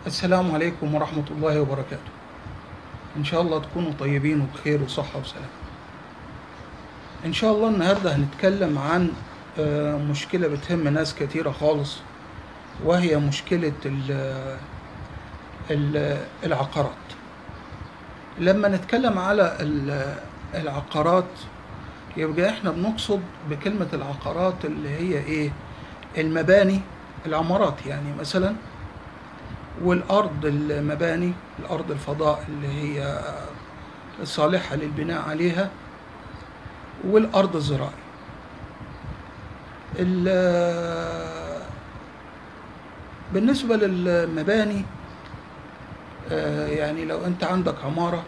السلام عليكم ورحمة الله وبركاته إن شاء الله تكونوا طيبين وبخير وصحة وسلام إن شاء الله النهاردة هنتكلم عن آه، مشكلة بتهم ناس كتيرة خالص وهي مشكلة ال- ال- العقارات لما نتكلم على ال- العقارات يبقى احنا بنقصد بكلمة العقارات اللي هي ايه المباني العمارات يعني مثلا والأرض المباني الأرض الفضاء اللي هي الصالحة للبناء عليها والأرض الزراعية ال- بالنسبة للمباني آه، يعني لو أنت عندك عمارة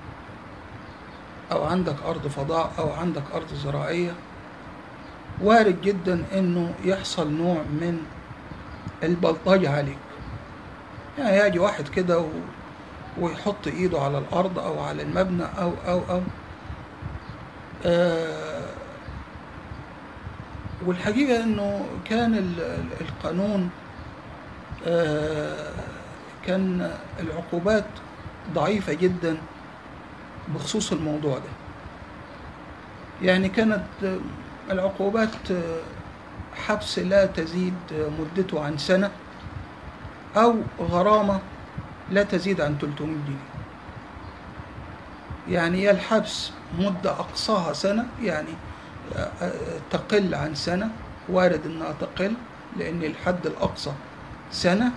أو عندك أرض فضاء أو عندك أرض زراعية وارد جدا إنه يحصل نوع من البلطجة عليك يعني يجي واحد كده و... ويحط ايده على الارض او على المبنى او او او آه والحقيقة انه كان ال- ال- القانون آه كان العقوبات ضعيفة جدا بخصوص الموضوع ده يعني كانت آه، العقوبات آه، حبس لا تزيد آه، مدته عن سنة أو غرامة لا تزيد عن 300 جنيه يعني يا الحبس مدة أقصاها سنة يعني آه، آه، تقل عن سنة وارد إنها تقل لأن الحد الأقصى سنة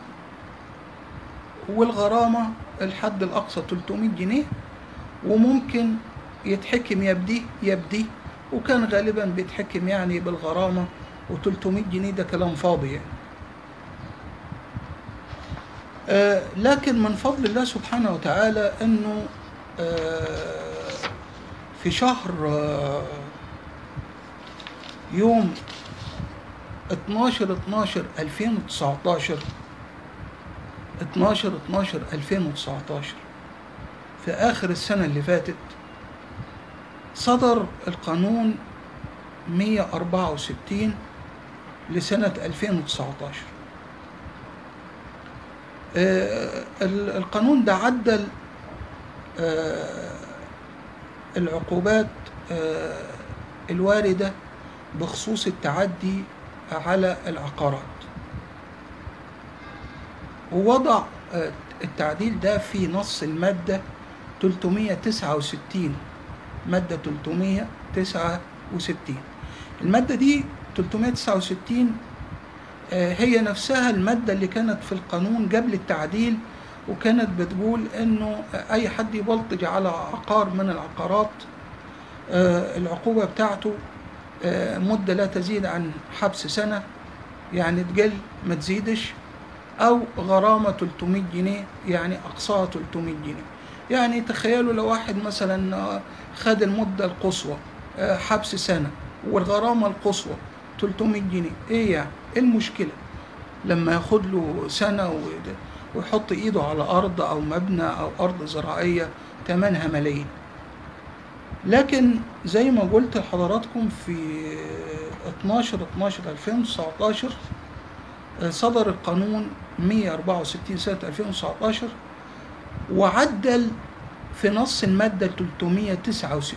والغرامة الحد الأقصى 300 جنيه وممكن يتحكم يبدي يبدي وكان غالبا بيتحكم يعني بالغرامة و300 جنيه ده كلام فاضي يعني آه، لكن من فضل الله سبحانه وتعالى انه آه، في شهر آه، يوم 12 12 2019 12 12 2019 في اخر السنه اللي فاتت صدر القانون 164 لسنه 2019 آه، ال- القانون ده عدل آه، العقوبات آه، الواردة بخصوص التعدي على العقارات ووضع آه، التعديل ده في نص المادة 369 مادة 369 المادة دي 369 آه، هي نفسها المادة اللي كانت في القانون قبل التعديل وكانت بتقول انه اي حد يبلطج على عقار من العقارات آه، العقوبة بتاعته آه، مدة لا تزيد عن حبس سنة يعني تقل ما تزيدش او غرامة 300 جنيه يعني اقصاها 300 جنيه يعني تخيلوا لو واحد مثلا آه، خد المدة القصوى آه، حبس سنة والغرامة القصوى 300 جنيه ايه يعني ايه المشكلة لما ياخد له سنة و- ويحط ايده على ارض او مبنى او ارض زراعية تمنها ملايين لكن زي ما قلت لحضراتكم في 12 12 2019 آه، صدر القانون 164 سنة 2019 وعدل في نص المادة 369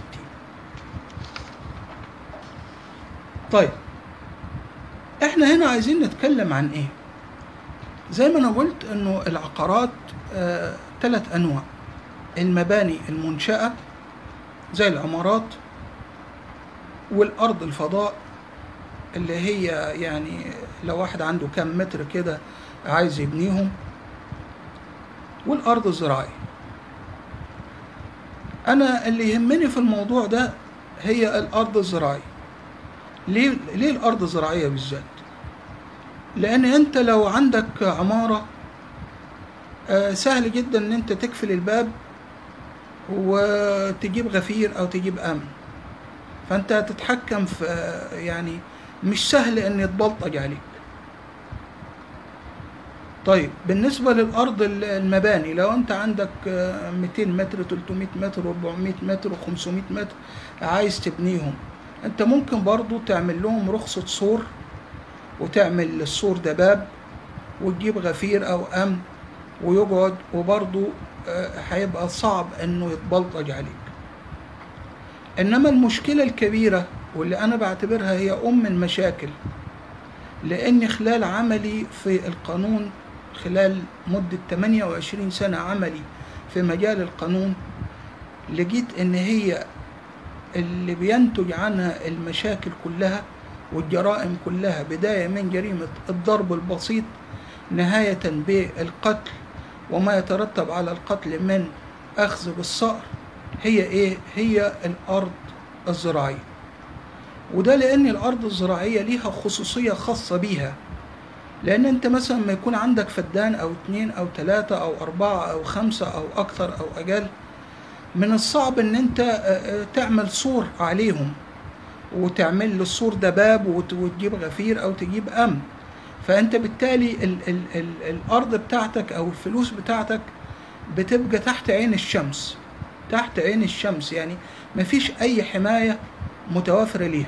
طيب احنا هنا عايزين نتكلم عن ايه زي ما انا قلت انه العقارات آه، ثلاث انواع المباني المنشأة زي العمارات والارض الفضاء اللي هي يعني لو واحد عنده كام متر كده عايز يبنيهم والارض الزراعية انا اللي يهمني في الموضوع ده هي الارض الزراعية ليه ليه الارض الزراعية بالذات لان انت لو عندك عمارة آه، سهل جدا ان انت تقفل الباب وتجيب غفير او تجيب امن فانت تتحكم في آه، يعني مش سهل ان يتبلطج عليك طيب بالنسبة للأرض ال- المباني لو أنت عندك آه، 200 متر 300 متر 400 متر 500 متر عايز تبنيهم أنت ممكن برضو تعمل لهم رخصة سور وتعمل السور ده باب وتجيب غفير أو أمن ويقعد وبرضه آه، هيبقى صعب انه يتبلطج عليك انما المشكلة الكبيرة واللي انا بعتبرها هي ام المشاكل لاني خلال عملي في القانون خلال مدة 28 سنة عملي في مجال القانون لقيت ان هي اللي بينتج عنها المشاكل كلها والجرائم كلها بداية من جريمة الضرب البسيط نهاية بالقتل وما يترتب على القتل من أخذ بالصقر هي إيه؟ هي الأرض الزراعية وده لأن الأرض الزراعية ليها خصوصية خاصة بيها لأن أنت مثلا ما يكون عندك فدان أو اتنين أو تلاتة أو أربعة أو خمسة أو أكثر أو أقل من الصعب ان انت آه، آه، تعمل سور عليهم وتعمل للسور ده باب وت- وتجيب غفير او تجيب امن فانت بالتالي ال ال ال الارض بتاعتك او الفلوس بتاعتك بتبقى تحت عين الشمس تحت عين الشمس يعني مفيش اي حماية متوافرة ليها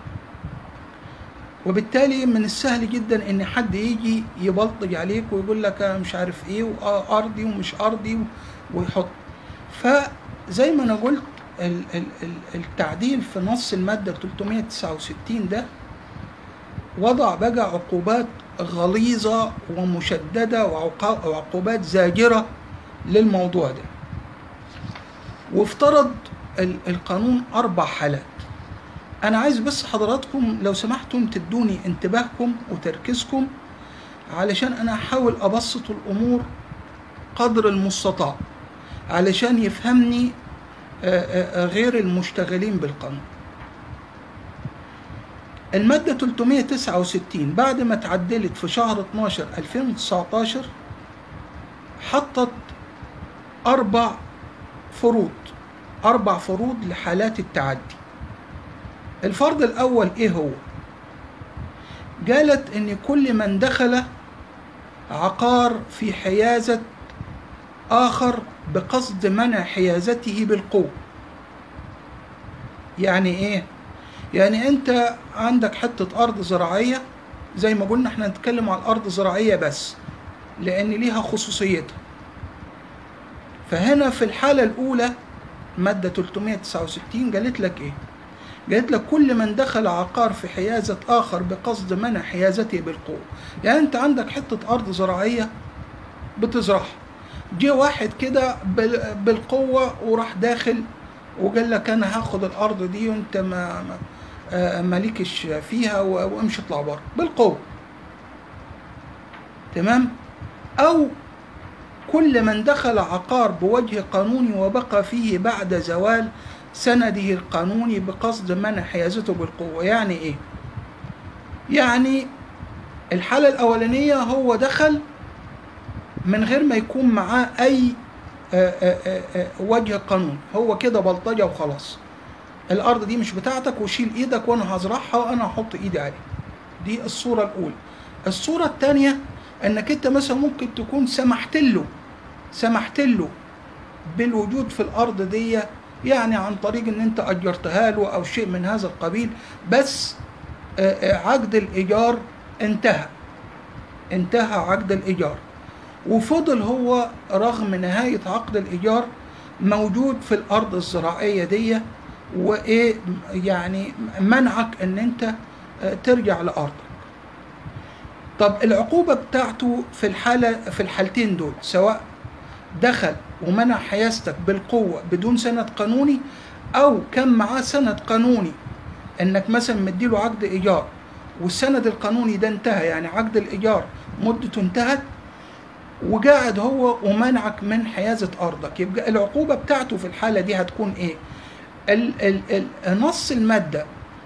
وبالتالي من السهل جدا ان حد يجي يبلطج عليك ويقول لك أنا مش عارف ايه وارضي ومش ارضي ويحط فزي ما انا قلت ال- ال- ال- التعديل في نص المادة 369 ده وضع بقى عقوبات غليظة ومشددة وعقا- وعقوبات زاجرة للموضوع ده وافترض ال- القانون أربع حالات أنا عايز بس حضراتكم لو سمحتم تدوني انتباهكم وتركيزكم علشان أنا أحاول أبسط الأمور قدر المستطاع علشان يفهمني آه، آه، آه، غير المشتغلين بالقانون المادة 369 بعد ما اتعدلت في شهر 12 2019 حطت أربع فروض أربع فروض لحالات التعدي الفرض الأول إيه هو؟ قالت إن كل من دخل عقار في حيازة آخر بقصد منع حيازته بالقوة يعني إيه؟ يعني أنت عندك حتة أرض زراعية زي ما قلنا احنا نتكلم على الأرض الزراعية بس لأن ليها خصوصيتها فهنا في الحالة الأولى مادة 369 قالت لك إيه؟ قالت لك كل من دخل عقار في حيازة آخر بقصد منع حيازته بالقوة يعني أنت عندك حتة أرض زراعية بتزرعها جه واحد كده بال- بالقوة وراح داخل وقال لك أنا هاخد الأرض دي وأنت ما ما- آه، مالكش فيها و- وامشي اطلع بره بالقوة تمام أو كل من دخل عقار بوجه قانوني وبقى فيه بعد زوال سنده القانوني بقصد منع حيازته بالقوة يعني إيه؟ يعني الحالة الأولانية هو دخل من غير ما يكون معاه أي آه، آه، آه، آه، وجه قانون هو كده بلطجة وخلاص الأرض دي مش بتاعتك وشيل إيدك وأنا هزرعها وأنا هحط إيدي عليها دي الصورة الأولى الصورة الثانية انك انت مثلا ممكن تكون سمحت له سمحت له بالوجود في الارض دي يعني عن طريق ان انت اجرتها له او شيء من هذا القبيل بس آه، آه، عقد الايجار انتهى انتهى عقد الايجار وفضل هو رغم نهاية عقد الايجار موجود في الارض الزراعية دي وايه يعني منعك ان انت آه، ترجع لارضك طب العقوبة بتاعته في الحالة في الحالتين دول سواء دخل ومنع حيازتك بالقوة بدون سند قانوني أو كان معاه سند قانوني إنك مثلا مديله عقد إيجار والسند القانوني ده انتهى يعني عقد الإيجار مدته انتهت وقاعد هو ومنعك من حيازة أرضك يبقى العقوبة بتاعته في الحالة دي هتكون إيه؟ ال ال ال نص المادة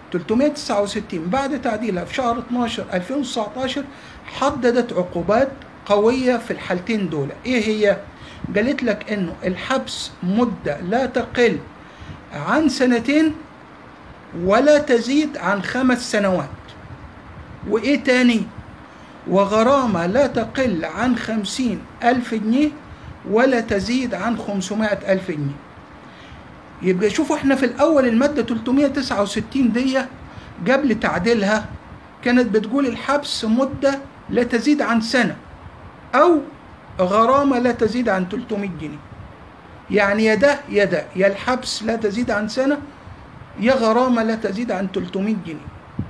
369 بعد تعديلها في شهر 12 2019 حددت عقوبات قوية في الحالتين دول ايه هي قالت لك انه الحبس مدة لا تقل عن سنتين ولا تزيد عن خمس سنوات وايه تاني وغرامة لا تقل عن خمسين ألف جنيه ولا تزيد عن خمسمائة ألف جنيه يبقى شوفوا احنا في الاول المادة 369 دي قبل تعديلها كانت بتقول الحبس مدة لا تزيد عن سنة او غرامة لا تزيد عن 300 جنيه يعني يا ده يا ده يا الحبس لا تزيد عن سنة يا غرامة لا تزيد عن 300 جنيه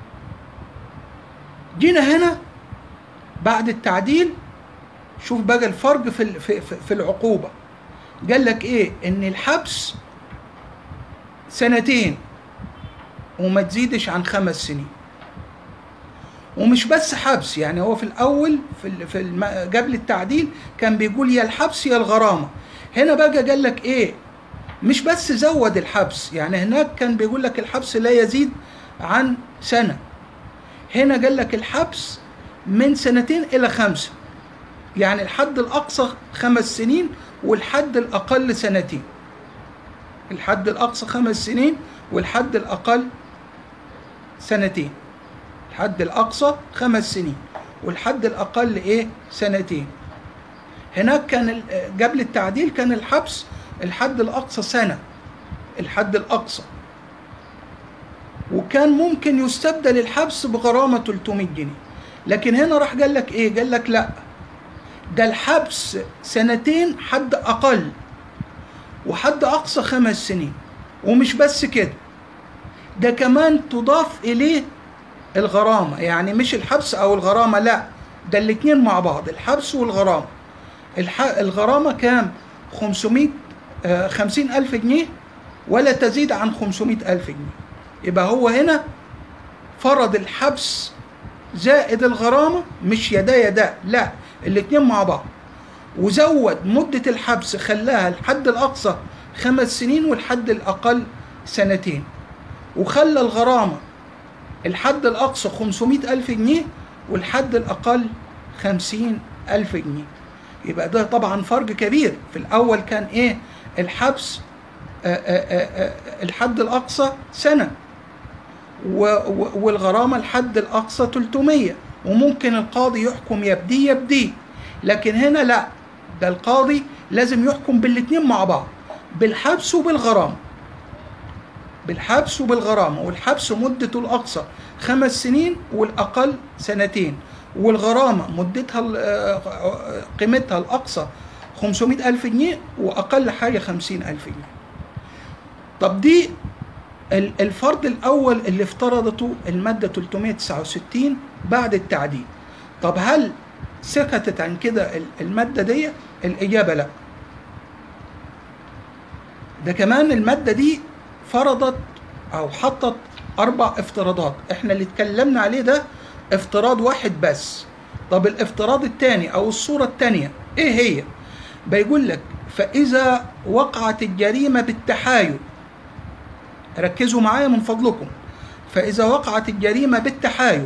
جينا هنا بعد التعديل شوف بقى الفرق في ال- في في- في العقوبة قال لك ايه ان الحبس سنتين وما تزيدش عن خمس سنين ومش بس حبس يعني هو في الاول في ال- في الم- قبل التعديل كان بيقول يا الحبس يا الغرامه هنا بقى قال لك ايه مش بس زود الحبس يعني هناك كان بيقول لك الحبس لا يزيد عن سنه هنا قال لك الحبس من سنتين الى خمسه يعني الحد الاقصى خمس سنين والحد الاقل سنتين الحد الاقصى خمس سنين والحد الاقل سنتين الحد الأقصى خمس سنين والحد الأقل إيه سنتين هناك كان ال- قبل التعديل كان الحبس الحد الأقصى سنة الحد الأقصى وكان ممكن يستبدل الحبس بغرامة 300 جنيه لكن هنا راح قال لك إيه قال لك لا ده الحبس سنتين حد أقل وحد أقصى خمس سنين ومش بس كده ده كمان تضاف إليه الغرامة يعني مش الحبس أو الغرامة لا ده الاتنين مع بعض الحبس والغرامة الح... الغرامة كام 500 آه 50 ألف جنيه ولا تزيد عن 500 ألف جنيه يبقى هو هنا فرض الحبس زائد الغرامة مش يدا يدا لا الاتنين مع بعض وزود مدة الحبس خلاها الحد الأقصى خمس سنين والحد الأقل سنتين وخلى الغرامة الحد الأقصى 500 ألف جنيه والحد الأقل 50 ألف جنيه يبقى ده طبعا فرق كبير في الأول كان إيه الحبس آآ آآ آآ الحد الأقصى سنة و- و- والغرامة الحد الأقصى 300 وممكن القاضي يحكم يبدي يبدي لكن هنا لا ده القاضي لازم يحكم بالاتنين مع بعض بالحبس وبالغرامة بالحبس وبالغرامة والحبس مدته الأقصى خمس سنين والأقل سنتين والغرامة مدتها ال- آه، قيمتها الأقصى 500 ألف جنيه وأقل حاجة 50 ألف جنيه طب دي ال- الفرض الأول اللي افترضته المادة 369 بعد التعديل طب هل سكتت عن كده ال- المادة دي الإجابة لا ده كمان المادة دي فرضت أو حطت أربع افتراضات إحنا اللي اتكلمنا عليه ده افتراض واحد بس طب الافتراض الثاني أو الصورة الثانية إيه هي؟ بيقول لك فإذا وقعت الجريمة بالتحايل ركزوا معايا من فضلكم فإذا وقعت الجريمة بالتحايل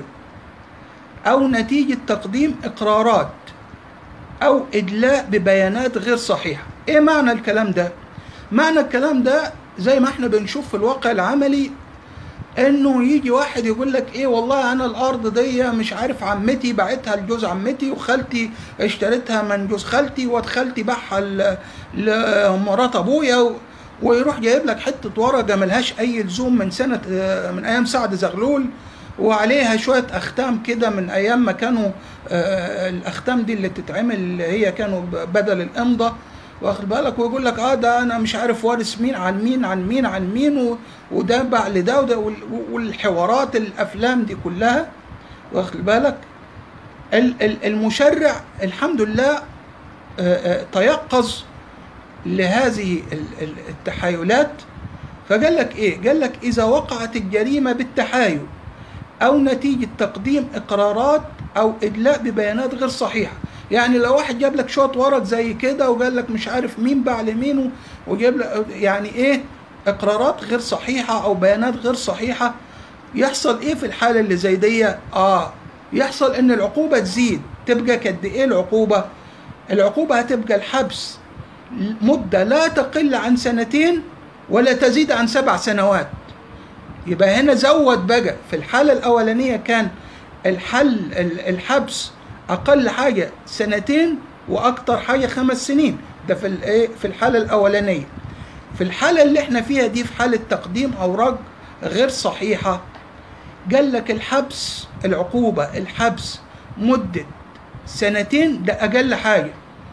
أو نتيجة تقديم إقرارات أو إدلاء ببيانات غير صحيحة إيه معنى الكلام ده؟ معنى الكلام ده زي ما احنا بنشوف في الواقع العملي انه يجي واحد يقول لك ايه والله انا الارض دي مش عارف عمتي باعتها لجوز عمتي وخالتي اشتريتها من جوز خالتي واد خالتي باعها ل- لمرات ابويا و- ويروح جايب لك حته ورقه ملهاش اي لزوم من سنه آه، من ايام سعد زغلول وعليها شويه اختام كده من ايام ما كانوا آه، الاختام دي اللي تتعمل اللي هي كانوا بدل الامضه واخد بالك ويقول لك اه ده انا مش عارف وارث مين عن مين عن مين عن مين و- وده باع لده وده وال- والحوارات الافلام دي كلها واخد بالك ال- ال- المشرع الحمد لله آه، آه، تيقظ لهذه ال- ال- التحايلات فقال لك ايه قال لك اذا وقعت الجريمه بالتحايل او نتيجه تقديم اقرارات او ادلاء ببيانات غير صحيحه يعني لو واحد جاب لك شويه ورق زي كده وقال لك مش عارف مين باع لمين و- وجاب لك يعني ايه اقرارات غير صحيحه او بيانات غير صحيحه يحصل ايه في الحاله اللي زي دي اه يحصل ان العقوبه تزيد تبقى قد ايه العقوبه العقوبه هتبقى الحبس مده لا تقل عن سنتين ولا تزيد عن سبع سنوات يبقى هنا زود بقى في الحالة الأولانية كان الحل ال- الحبس أقل حاجة سنتين وأكتر حاجة خمس سنين ده في الإيه في الحالة الأولانية في الحالة اللي احنا فيها دي في حالة تقديم أوراق غير صحيحة قال لك الحبس العقوبة الحبس مدة سنتين ده أقل حاجة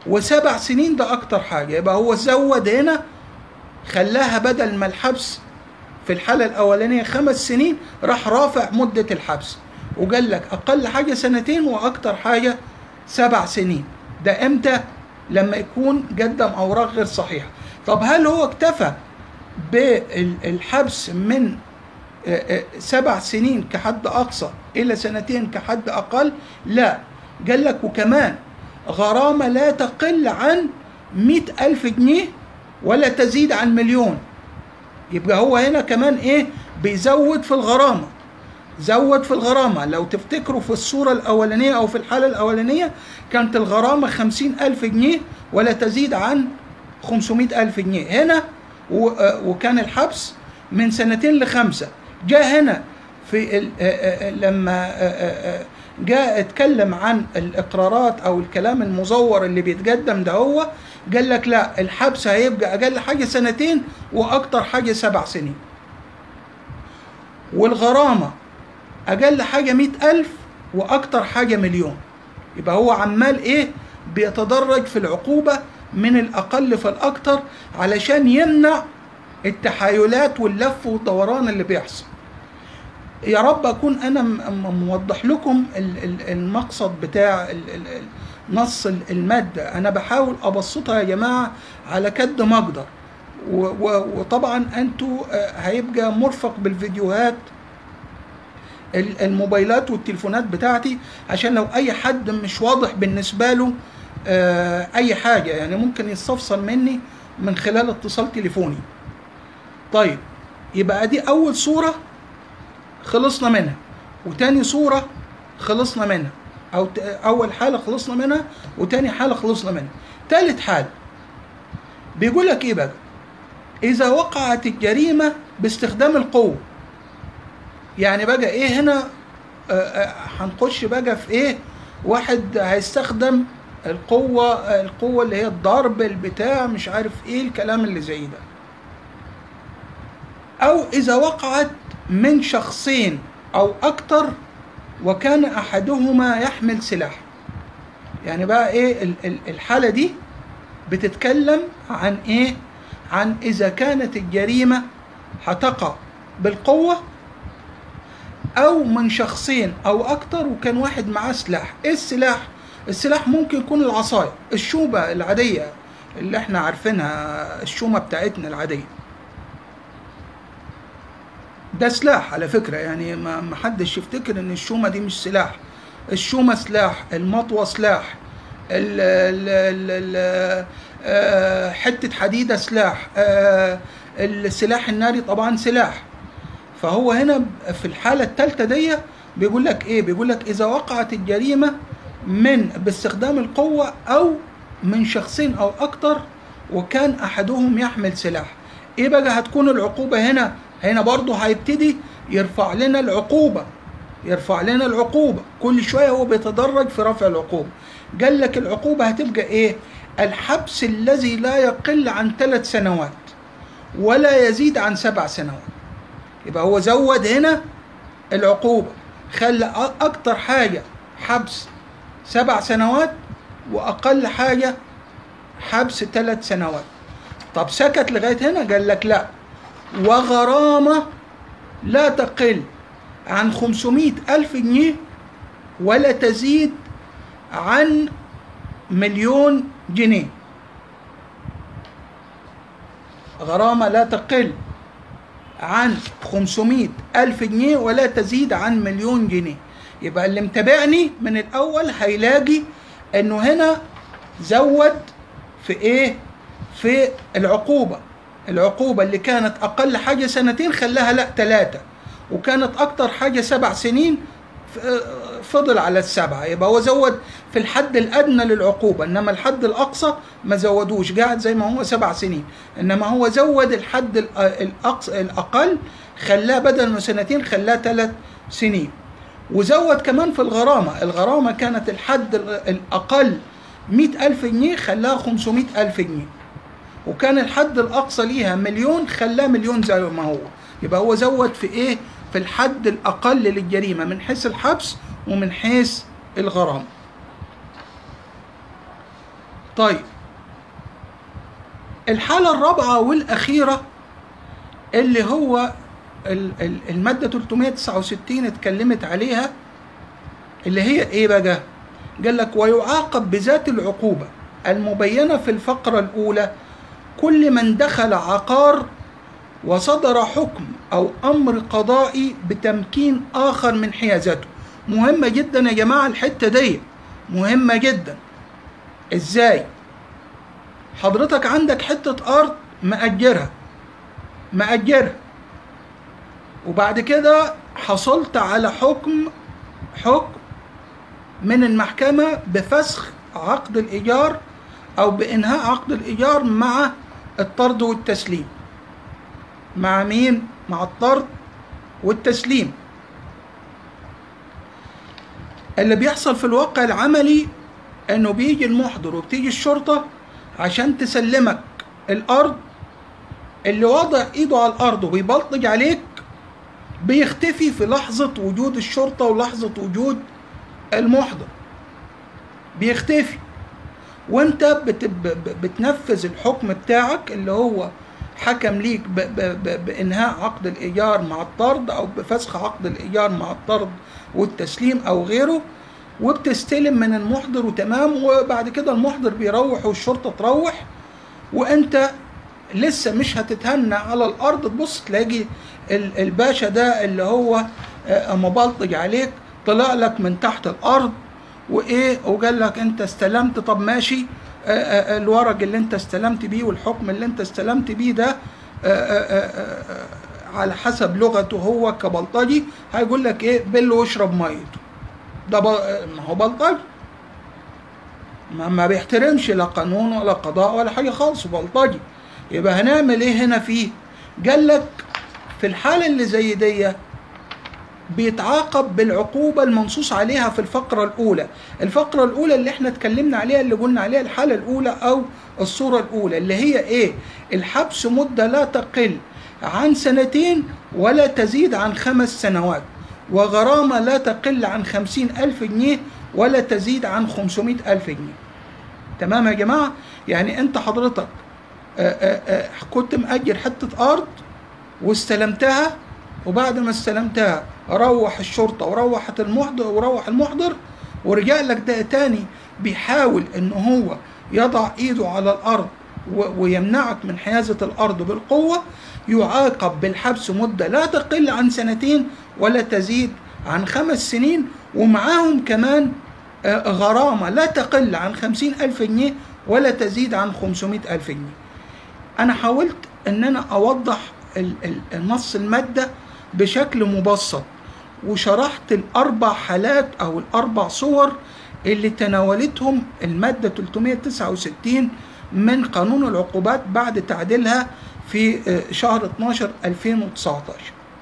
وسبع سنين ده اكتر حاجه يبقى هو زود هنا خلاها بدل ما الحبس في الحاله الاولانيه خمس سنين راح رافع مده الحبس وقال لك اقل حاجه سنتين واكتر حاجه سبع سنين ده امتى لما يكون قدم اوراق غير صحيحه طب هل هو اكتفى بالحبس من آه، آه، سبع سنين كحد أقصى إلى سنتين كحد أقل لا قال لك وكمان غرامة لا تقل عن مئة ألف جنيه ولا تزيد عن مليون يبقى هو هنا كمان إيه بيزود في الغرامة زود في الغرامة لو تفتكروا في الصورة الأولانية أو في الحالة الأولانية كانت الغرامة خمسين ألف جنيه ولا تزيد عن خمسمائة ألف جنيه هنا و- آه، وكان الحبس من سنتين لخمسة جاء هنا في ال- آه، آه، آه، لما آه، آه، آه، جاء اتكلم عن الإقرارات أو الكلام المزور اللي بيتقدم ده هو قال لك لا الحبس هيبقى أقل حاجة سنتين وأكتر حاجة سبع سنين والغرامة أقل حاجة مئة ألف وأكتر حاجة مليون يبقى هو عمال إيه بيتدرج في العقوبة من الأقل فالأكتر علشان يمنع التحايلات واللف والدوران اللي بيحصل يا رب أكون أنا م- م- موضح لكم ال- ال- المقصد بتاع ال- ال- ال- نص ال- المادة أنا بحاول أبسطها يا جماعة على قد ما أقدر و- و- وطبعا أنتوا آه، هيبقى مرفق بالفيديوهات ال- الموبايلات والتليفونات بتاعتي عشان لو اي حد مش واضح بالنسبه له آه، اي حاجه يعني ممكن يستفسر مني من خلال اتصال تليفوني طيب يبقى دي اول صوره خلصنا منها وتاني صوره خلصنا منها او ت- اول حاله خلصنا منها وتاني حاله خلصنا منها تالت حاله بيقول لك ايه بقى اذا وقعت الجريمه باستخدام القوه يعني بقى ايه هنا آه، آه، هنخش بقى في ايه واحد هيستخدم القوة آه، القوة اللي هي الضرب البتاع مش عارف ايه الكلام اللي زي ده او اذا وقعت من شخصين او اكتر وكان احدهما يحمل سلاح يعني بقى ايه ال- ال- الحالة دي بتتكلم عن ايه عن اذا كانت الجريمة هتقع بالقوة او من شخصين او اكتر وكان واحد معاه سلاح ايه السلاح السلاح ممكن يكون العصاية الشوبة العادية اللي احنا عارفينها الشومة بتاعتنا العادية ده سلاح على فكرة يعني ما ما حدش يفتكر ان الشومة دي مش سلاح الشومة سلاح المطوة سلاح ال ال ال ال آه، حتة حديدة سلاح آه، السلاح الناري طبعا سلاح فهو هنا في الحالة الثالثة دي بيقول لك ايه بيقول لك اذا وقعت الجريمة من باستخدام القوة او من شخصين او اكتر وكان احدهم يحمل سلاح ايه بقى هتكون العقوبة هنا هنا برضه هيبتدي يرفع لنا العقوبة يرفع لنا العقوبة كل شوية هو بيتدرج في رفع العقوبة قال لك العقوبة هتبقى ايه الحبس الذي لا يقل عن ثلاث سنوات ولا يزيد عن سبع سنوات يبقى هو زود هنا العقوبة خلى أ- أكتر حاجة حبس سبع سنوات وأقل حاجة حبس ثلاث سنوات طب سكت لغاية هنا قال لك لا وغرامة لا تقل عن 500 ألف جنيه ولا تزيد عن مليون جنيه غرامة لا تقل عن 500 ألف جنيه ولا تزيد عن مليون جنيه يبقى اللي متابعني من الأول هيلاقي إنه هنا زود في إيه؟ في العقوبة العقوبة اللي كانت أقل حاجة سنتين خلاها لا ثلاثة وكانت أكتر حاجة سبع سنين ف- فضل على السبعة يبقى هو زود في الحد الأدنى للعقوبة إنما الحد الأقصى ما زودوش قاعد زي ما هو سبع سنين إنما هو زود الحد الأ- الأقصى الأقل خلاه بدل من سنتين خلاه ثلاث سنين وزود كمان في الغرامة الغرامة كانت الحد ال- الأقل مئة ألف جنيه خلاها خمسمائة ألف جنيه وكان الحد الأقصى ليها مليون خلاه مليون زي ما هو يبقى هو زود في إيه في الحد الأقل للجريمة من حيث الحبس ومن حيث الغرامة طيب الحالة الرابعة والأخيرة اللي هو ال- ال- المادة 369 اتكلمت عليها اللي هي ايه بقى؟ قال لك ويعاقب بذات العقوبة المبينة في الفقرة الأولى كل من دخل عقار وصدر حكم أو أمر قضائي بتمكين آخر من حيازته مهمة جدا يا جماعة الحتة دي مهمة جدا ازاي حضرتك عندك حتة أرض مأجرها مأجرها وبعد كده حصلت على حكم حكم من المحكمة بفسخ عقد الإيجار أو بإنهاء عقد الإيجار مع الطرد والتسليم مع مين؟ مع الطرد والتسليم اللي بيحصل في الواقع العملي انه بيجي المحضر وبتيجي الشرطة عشان تسلمك الارض اللي وضع ايده على الارض وبيبلطج عليك بيختفي في لحظة وجود الشرطة ولحظة وجود المحضر بيختفي وانت بت ب- بتنفذ الحكم بتاعك اللي هو حكم ليك ب ب ب بانهاء عقد الايجار مع الطرد او بفسخ عقد الايجار مع الطرد والتسليم او غيره وبتستلم من المحضر وتمام وبعد كده المحضر بيروح والشرطه تروح وانت لسه مش هتتهنى على الارض تبص تلاقي ال- الباشا ده اللي هو آه، مبلطج عليك طلع لك من تحت الارض وايه وقال لك انت استلمت طب ماشي آه، آه، الورق اللي انت استلمت بيه والحكم اللي انت استلمت بيه ده آه، آه، آه، آه، على حسب لغته هو كبلطجي هيقول لك ايه بل واشرب ميته ده ب- ما هو بلطجي ما, ما بيحترمش لا قانون ولا قضاء ولا حاجه خالص بلطجي يبقى هنعمل ايه هنا فيه قال لك في الحاله اللي زي دي بيتعاقب بالعقوبة المنصوص عليها في الفقرة الأولى الفقرة الأولى اللي احنا اتكلمنا عليها اللي قلنا عليها الحالة الأولى أو الصورة الأولى اللي هي إيه الحبس مدة لا تقل عن سنتين ولا تزيد عن خمس سنوات وغرامة لا تقل عن خمسين ألف جنيه ولا تزيد عن خمسمائة ألف جنيه تمام يا جماعة يعني أنت حضرتك آه، آه، آه، كنت مأجر حتة أرض واستلمتها وبعد ما استلمتها روح الشرطة وروحت المحضر وروح المحضر ورجع لك ده تاني بيحاول ان هو يضع ايده على الارض و- ويمنعك من حيازة الارض بالقوة يعاقب بالحبس مدة لا تقل عن سنتين ولا تزيد عن خمس سنين ومعاهم كمان آه، غرامة لا تقل عن خمسين ألف جنيه ولا تزيد عن خمسمائة ألف جنيه انا حاولت ان انا اوضح ال- ال- النص الماده بشكل مبسط وشرحت الاربع حالات او الاربع صور اللي تناولتهم الماده 369 من قانون العقوبات بعد تعديلها في آه، شهر 12 2019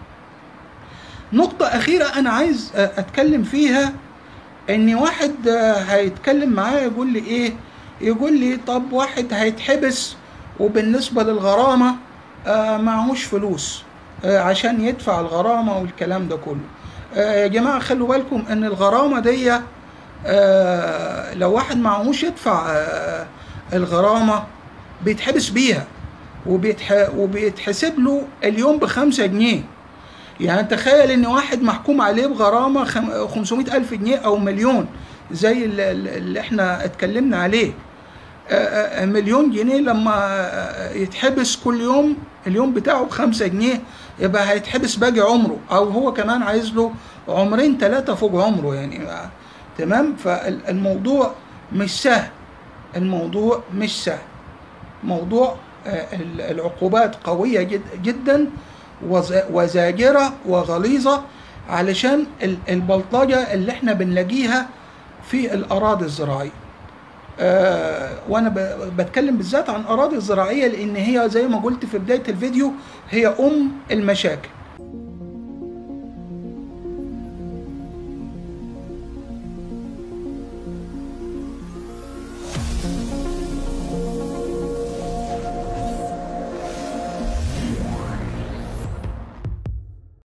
نقطة أخيرة أنا عايز آه، أتكلم فيها إن واحد آه، هيتكلم معايا يقول لي إيه؟ يقول لي طب واحد هيتحبس وبالنسبة للغرامة آه، معهوش فلوس آه، عشان يدفع الغرامة والكلام ده كله آه، يا جماعة خلوا بالكم إن الغرامة دي آه، لو واحد معهوش يدفع آه، الغرامة بيتحبس بيها وبيتح... وبيتحسب له اليوم بخمسة جنيه يعني تخيل ان واحد محكوم عليه بغرامة خم... 500 الف جنيه او مليون زي اللي, اللي احنا اتكلمنا عليه آه، آه، مليون جنيه لما آه، يتحبس كل يوم اليوم بتاعه بخمسة جنيه يبقى هيتحبس باقي عمره او هو كمان عايز له عمرين ثلاثة فوق عمره يعني آه، تمام فالموضوع مش سهل الموضوع مش سهل موضوع آه، ال- العقوبات قوية جد- جدا وز- وزاجرة وغليظة علشان ال- البلطجة اللي احنا بنلاقيها في الأراضي الزراعية آه، وانا ب- بتكلم بالذات عن اراضي الزراعيه لان هي زي ما قلت في بدايه الفيديو هي ام المشاكل